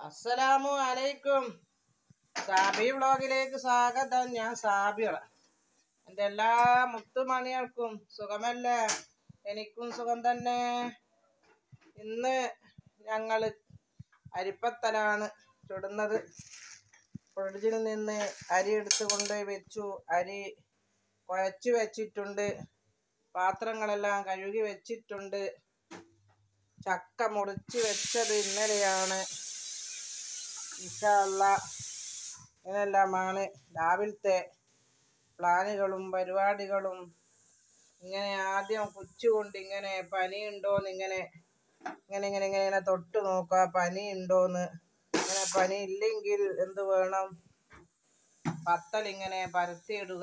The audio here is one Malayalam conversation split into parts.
അസ്സലാമു അലൈക്കും സാബി വ്ളോഗിലേക്ക് സ്വാഗതം ഞാൻ സാബിറ എൻ്റെ എല്ലാ മുത്തുമണികൾക്കും സുഖമല്ലേ എനിക്കും സുഖം തന്നെ ഇന്ന് ഞങ്ങൾ അരിപ്പത്തലാണ് ചുടുന്നത് ഫ്രിഡ്ജിൽ നിന്ന് അരി എടുത്ത് കൊണ്ടുപോയി വെച്ചു അരി കുഴച്ച് വെച്ചിട്ടുണ്ട് പാത്രങ്ങളെല്ലാം കഴുകി വെച്ചിട്ടുണ്ട് ചക്ക മുറിച്ച് വെച്ചത് ഇന്നലെയാണ് ഇൻഷാല്ല ഇങ്ങനെല്ലാമാണ് രാവിലത്തെ പ്ലാനുകളും പരിപാടികളും ഇങ്ങനെ ആദ്യം കുച്ചുകൊണ്ട് ഇങ്ങനെ പനിയുണ്ടോന്ന് ഇങ്ങനെ ഇങ്ങനെ ഇങ്ങനെ ഇങ്ങനെ ഇങ്ങനെ തൊട്ട് നോക്കുക പനി ഉണ്ടോന്ന് ഇങ്ങനെ പനി ഇല്ലെങ്കിൽ എന്ത് വേണം പത്തൽ ഇങ്ങനെ പരത്തിയിടുക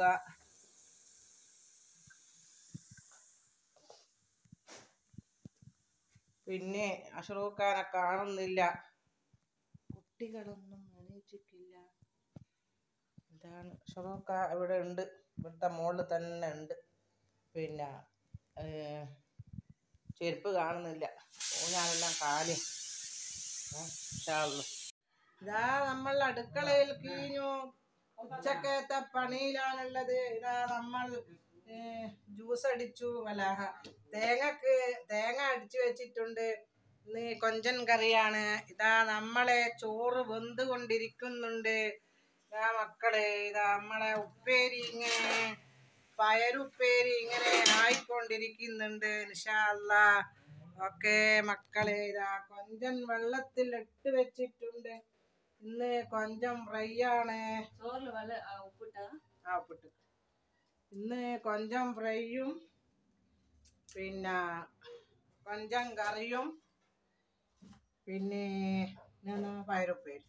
പിന്നെ അഷ്റൂഖാനെ കാണുന്നില്ല കുട്ടികളൊന്നും എണീച്ചിട്ടില്ല ഇതാണ് അഷ്റൂഖ ഇവിടെ ഉണ്ട് ഇവിടുത്തെ മുകളിൽ തന്നെ ഉണ്ട് പിന്നെ ഏർ, ചെരുപ്പ് കാണുന്നില്ല ഞാനെല്ലാം കാലി ഇതാ നമ്മൾ അടുക്കളയിൽ കീഞ്ഞു ഉച്ചക്കത്തെ പണിയിലാണുള്ളത് ഇതാ നമ്മൾ ജ്യൂസ് അടിച്ചു അല്ല തേങ്ങക്ക് തേങ്ങ അടിച്ചു വെച്ചിട്ടുണ്ട് ഇന്ന് കൊഞ്ചൻ കറിയാണ് ഇതാ നമ്മളെ ചോറ് വെന്ത് കൊണ്ടിരിക്കുന്നുണ്ട് ഇതാ മക്കളെ ഇതാ നമ്മളെ ഉപ്പേരി ഇങ്ങനെ പയറുപ്പേരി ഇങ്ങനെ ആയിക്കൊണ്ടിരിക്കുന്നുണ്ട് നിഷാല്ല ഓക്കെ മക്കളെ ഇതാ കൊഞ്ചൻ വെള്ളത്തിൽ ഇട്ട് വെച്ചിട്ടുണ്ട് ഇന്ന് കൊഞ്ചം ഫ്രൈ ആണ് ചോറിൽ വല്ല ഉപ്പിട്ടാ ആ ഉപ്പിട്ട് ഇന്ന് കൊഞ്ചം ഫ്രൈയും പിന്നെ കൊഞ്ചം കറിയും പിന്നെ ഞാൻ പയറുപ്പേരി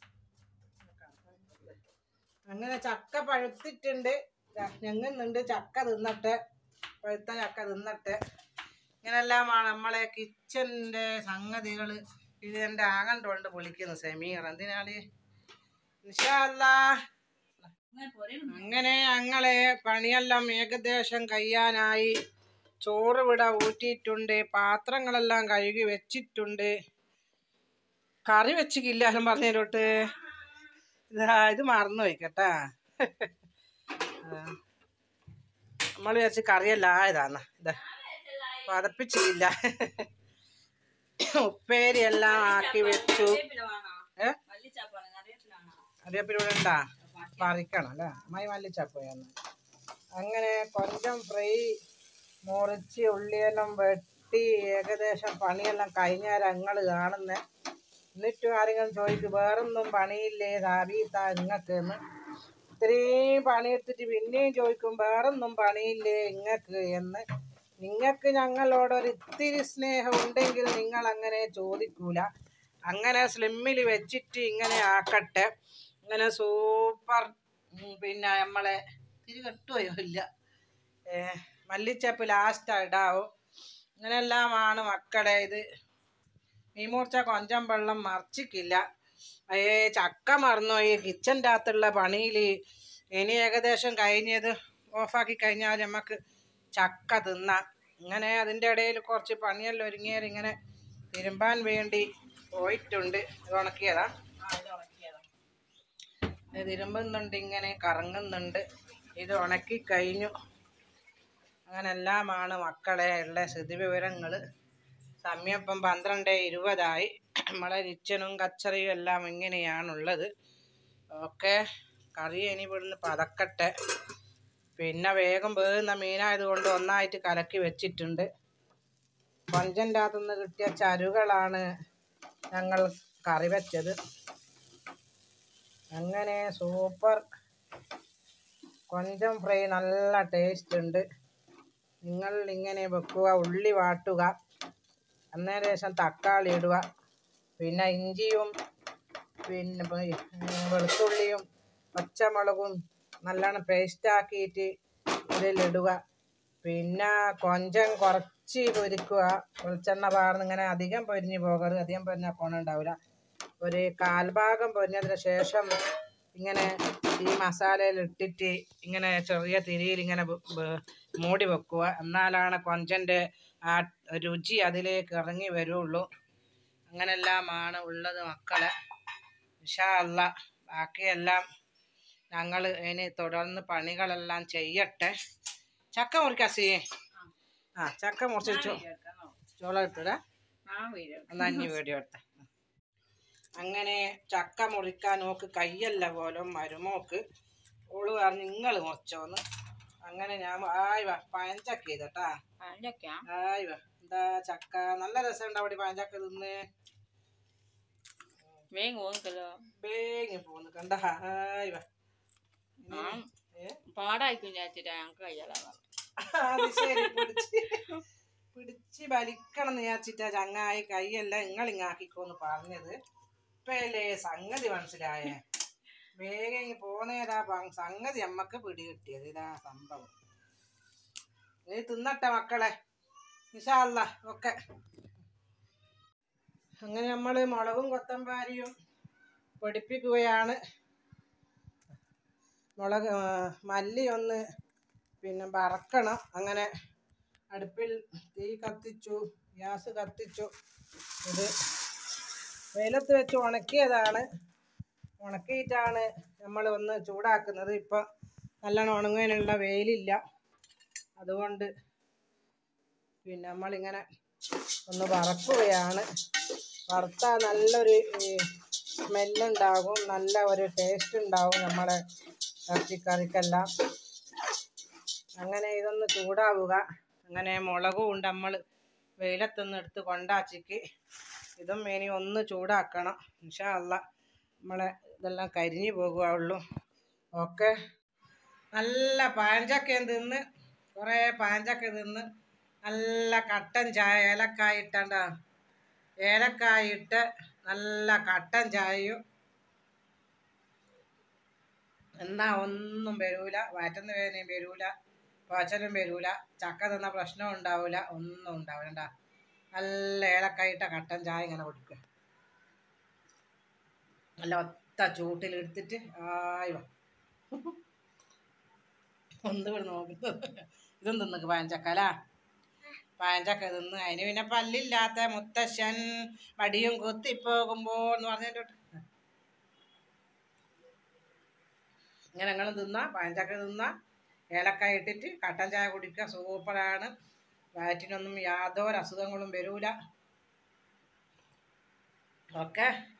അങ്ങനെ ചക്ക പഴുത്തിട്ടുണ്ട് ദാ ഞങ്ങുന്നുണ്ട് ചക്ക തിന്നട്ടെ പഴുത്ത ചക്ക തിന്നട്ടെ ഇങ്ങനെല്ലാമാണ് നമ്മളെ കിച്ചൻ്റെ സംഗതികൾ ഇത് എൻ്റെ ആകണ്ടുകൊണ്ട് വിളിക്കുന്നു സെമീർ എന്തിനാള് ഇൻഷാല്ലാ അങ്ങനെ പോരെ അങ്ങനെ ഞങ്ങളെ പണിയെല്ലാം ഏകദേശം കഴിയാനായി ചോറ് ഇവിടെ ഊറ്റിയിട്ടുണ്ട് പാത്രങ്ങളെല്ലാം കഴുകി വെച്ചിട്ടുണ്ട് കറി വെച്ചിട്ടില്ലാലും പറഞ്ഞതിലോട്ട് ഇതാ ഇത് മറന്നു വയ്ക്കട്ടാ നമ്മൾ വിചാരിച്ച് കറിയല്ല ഇതാന്ന ഇതാ പതപ്പിച്ചില്ല ഉപ്പേരി എല്ലാം ആക്കി വെച്ചു കറിവേപ്പില വേണോ ഏ മല്ലിച്ചാപ്പാണ് കറിവേപ്പിലാണോ അറിയപ്പിൽ ഇവിടെ ഉണ്ടാ പറിക്കണം അല്ലേ അമ്മായി മല്ലിച്ചപ്പോയെന്ന് അങ്ങനെ കൊഞ്ചം ഫ്രൈ മുറിച്ച് ഉള്ളിയെല്ലാം വെട്ടി ഏകദേശം പണിയെല്ലാം കഴിഞ്ഞാൽ ഞങ്ങൾ കാണുന്നത് എന്നിട്ടും ആരെങ്കിലും ചോദിക്കും വേറൊന്നും പണിയില്ലേ സാബീത്ത ഇങ്ങക്ക് എന്ന് ഇത്രയും പണിയെടുത്തിട്ട് പിന്നെയും ചോദിക്കും വേറൊന്നും പണിയില്ലേ ഇങ്ങക്ക് എന്ന് നിങ്ങൾക്ക് ഞങ്ങളോടൊരു ഇത്തിരി സ്നേഹം ഉണ്ടെങ്കിൽ നിങ്ങൾ അങ്ങനെ ചോദിക്കൂല അങ്ങനെ സ്ലിമ്മിൽ വെച്ചിട്ട് ഇങ്ങനെ ആക്കട്ടെ ഇങ്ങനെ സൂപ്പർ ഉം, പിന്നെ നമ്മളെ തിരി കെട്ടുപോയോ ഇല്ല ഏ, മല്ലിച്ചപ്പ് ലാസ്റ്റ് ഇടാവും ഇങ്ങനെല്ലാമാണ് മക്കളെ ഇത് മീമൂർച്ച കൊഞ്ചം വെള്ളം മറിച്ചിക്കില്ല ഏ ചക്ക മറന്നുപോയി കിച്ചൻ്റെ അകത്തുള്ള പണിയിൽ ഇനി ഏകദേശം കഴിഞ്ഞത് ഓഫാക്കി കഴിഞ്ഞാൽ നമുക്ക് ചക്ക തിന്നാം ഇങ്ങനെ അതിൻ്റെ ഇടയിൽ കുറച്ച് പണിയെല്ലാം ഒരുങ്ങിയാൽ ഇങ്ങനെ തിരുമ്പാൻ വേണ്ടി പോയിട്ടുണ്ട് ഇത് ഉണക്കിയതാ ഇത് തിരുമ്പുന്നുണ്ട് ഇങ്ങനെ കറങ്ങുന്നുണ്ട് ഇത് ഉണക്കി കഴിഞ്ഞു അങ്ങനെ എല്ലാമാണ് മക്കളെ ഉള്ള സ്ഥിതിവിവരങ്ങൾ സമയം ഇപ്പം പന്ത്രണ്ട് ഇരുപതായി നമ്മളെ കിച്ചണും കച്ചറിയും എല്ലാം ഇങ്ങനെയാണുള്ളത് ഓക്കെ കറി ഇനി ഇവിടുന്ന് പതക്കട്ടെ പിന്നെ വേഗം വേകുന്ന മീനായതുകൊണ്ട് ഒന്നായിട്ട് കലക്കി വെച്ചിട്ടുണ്ട് കൊഞ്ചൻ്റെ അകത്തുനിന്ന് കിട്ടിയ ചരുകളാണ് ഞങ്ങൾ കറി വെച്ചത് അങ്ങനെ സൂപ്പർ കൊഞ്ചം ഫ്രൈ നല്ല ടേസ്റ്റ് ഉണ്ട് നിങ്ങൾ ഇങ്ങനെ വെക്കുക ഉള്ളി വാട്ടുക അന്നേരം ശേഷം തക്കാളി ഇടുക പിന്നെ ഇഞ്ചിയും പിന്നെ ഇപ്പൊ ഈ, ഉം, വെളുത്തുള്ളിയും പച്ചമുളകും നല്ലോണം പേസ്റ്റ് ആക്കിയിട്ട് ഇതിലിടുക പിന്നെ കൊഞ്ചം കുറച്ച് പൊരിക്കുക വെളിച്ചെണ്ണ പാർന്ന് ഇങ്ങനെ അധികം പൊരിഞ്ഞ് പോകരുത് അധികം പൊരിഞ്ഞാൽ കൊണുണ്ടാവില്ല ഒരു കാൽഭാഗം പൊരിഞ്ഞതിന് ശേഷം ഇങ്ങനെ ഈ മസാലയിൽ ഇട്ടിട്ട് ഇങ്ങനെ ചെറിയ തിരിയിൽ ഇങ്ങനെ വെ- വെ- മൂടി വെക്കുക എന്നാലാണ് കൊഞ്ചൻ്റെ ആ രുചി അതിലേക്ക് ഇറങ്ങി വരുള്ളൂ അങ്ങനെല്ലാമാണ് ഉള്ളത് മക്കളെ ഇൻഷാ അല്ല ബാക്കിയെല്ലാം ഞങ്ങൾ ഇനി തുടർന്ന് പണികളെല്ലാം ചെയ്യട്ടെ ചക്ക മുറിക്കാസി ആ ചക്ക മുറിച്ച് വെച്ചു ചോളം ഇട്ടൂടാ എന്നാ ഇനി വീഡിയോ എടുത്ത അങ്ങനെ ചക്ക മുറിക്കാൻ നോക്ക് കയ്യല്ല പോലും മരുമോക്ക് ഓള് പറഞ്ഞു നിങ്ങൾ മുറിച്ചോന്ന് അങ്ങനെ ഞാൻ ആയി വാ പഴഞ്ചക്ക ചെയ്തട്ടാ ആയി വാ എന്താ ചക്ക നല്ല രസമുണ്ട് അവിടെ പഴഞ്ചക്ക തിന്ന് വേഗം പോന്ന് കണ്ട ആയി വാ ഏ? പാടായിരിക്കും വിചാരിച്ചിട്ടാ ഞങ്ങക്ക് കയ്യാലാവാ അത് ശരി പിടിച്ച് പിടിച്ച് വലിക്കണം എന്ന് വിചാരിച്ചിട്ടാ ചങ്ങായി കൈയെല്ലാം നിങ്ങൾ ഇങ്ങാക്കിക്കോന്ന് പറഞ്ഞത് ഇപ്പല്ലേ സംഗതി മനസ്സിലായേ വേഗം ഇങ്ങ് പോന്നേരാ പ- സംഗതി നമ്മക്ക് പിടി കിട്ടിയത് ഇതാ സംഭവം നീ തിന്നട്ടെ മക്കളെ നിശാല്ല ഒക്കെ അങ്ങനെ നമ്മൾ മുളകും കൊത്തമ്പാരിയും പൊടിപ്പിക്കുകയാണ് മുളക് ആ, മല്ലി ഒന്ന് പിന്നെ വറക്കണം അങ്ങനെ അടുപ്പിൽ തീ കത്തിച്ചു ഗ്യാസ് കത്തിച്ചു ഇത് വെയിലത്ത് വെച്ച് ഉണക്കിയതാണ് ഉണക്കിയിട്ടാണ് നമ്മൾ ഒന്ന് ചൂടാക്കുന്നത് ഇപ്പം നല്ലോണം ഉണങ്ങാനുള്ള വെയിലില്ല അതുകൊണ്ട് പിന്നെ നമ്മളിങ്ങനെ ഒന്ന് വറക്കുകയാണ് വറുത്താൽ നല്ലൊരു സ്മെല്ലുണ്ടാകും നല്ല ഒരു ടേസ്റ്റ് ഉണ്ടാകും നമ്മളെ ഇറച്ചിക്കറിക്കെല്ലാം അങ്ങനെ ഇതൊന്ന് ചൂടാവുക അങ്ങനെ മുളകും ഉണ്ട് നമ്മൾ വെയിലത്തൊന്ന് എടുത്ത് കൊണ്ടാച്ചിക്ക് ഇതും ഇനി ഒന്ന് ചൂടാക്കണം ഇൻഷാ അല്ല നമ്മളെ ഇതെല്ലാം കരിഞ്ഞു പോകുകയുള്ളൂ ഓക്കെ നല്ല പാഞ്ചക്ക തിന്ന് കുറേ പാഞ്ചക്ക തിന്ന് നല്ല കട്ടൻ ചായ ഏലക്കായ ഇട്ടണ്ട ഏലക്കായ ഇട്ട് നല്ല കട്ടൻ ചായയും എന്നാ ഒന്നും വരൂല വയറ്റുന്ന വേദനയും വരൂല പാച്ചലും വരൂല ചക്ക തിന്ന പ്രശ്നം ഉണ്ടാവില്ല ഒന്നും ഉണ്ടാവില്ല നല്ല ഏലക്കായിട്ട കട്ടൻ ചായ ഇങ്ങനെ കുടിക്കുക നല്ല ഒത്ത ചൂട്ടിലെടുത്തിട്ട് ആയി വാ ഒന്ന് ഇവിടെ നോക്കുന്നത് ഇതും തിന്നക്ക് പാഞ്ചക്ക അല്ല പാഞ്ചക്ക തിന്ന് അതിന് പിന്നെ പല്ലില്ലാത്ത മുത്തശ്ശൻ വടിയും കുത്തിപ്പോകുമ്പോ എന്ന് പറഞ്ഞിട്ട് ഇങ്ങനെ ഞങ്ങളും തിന്നാ പാഞ്ചക്ക തിന്നാ ഏലക്കായ ഇട്ടിട്ട് കട്ടൻ ചായ കുടിക്കുക സൂപ്പറാണ് വയറ്റിനൊന്നും യാതൊരു അസുഖങ്ങളും വരൂല ഓക്കെ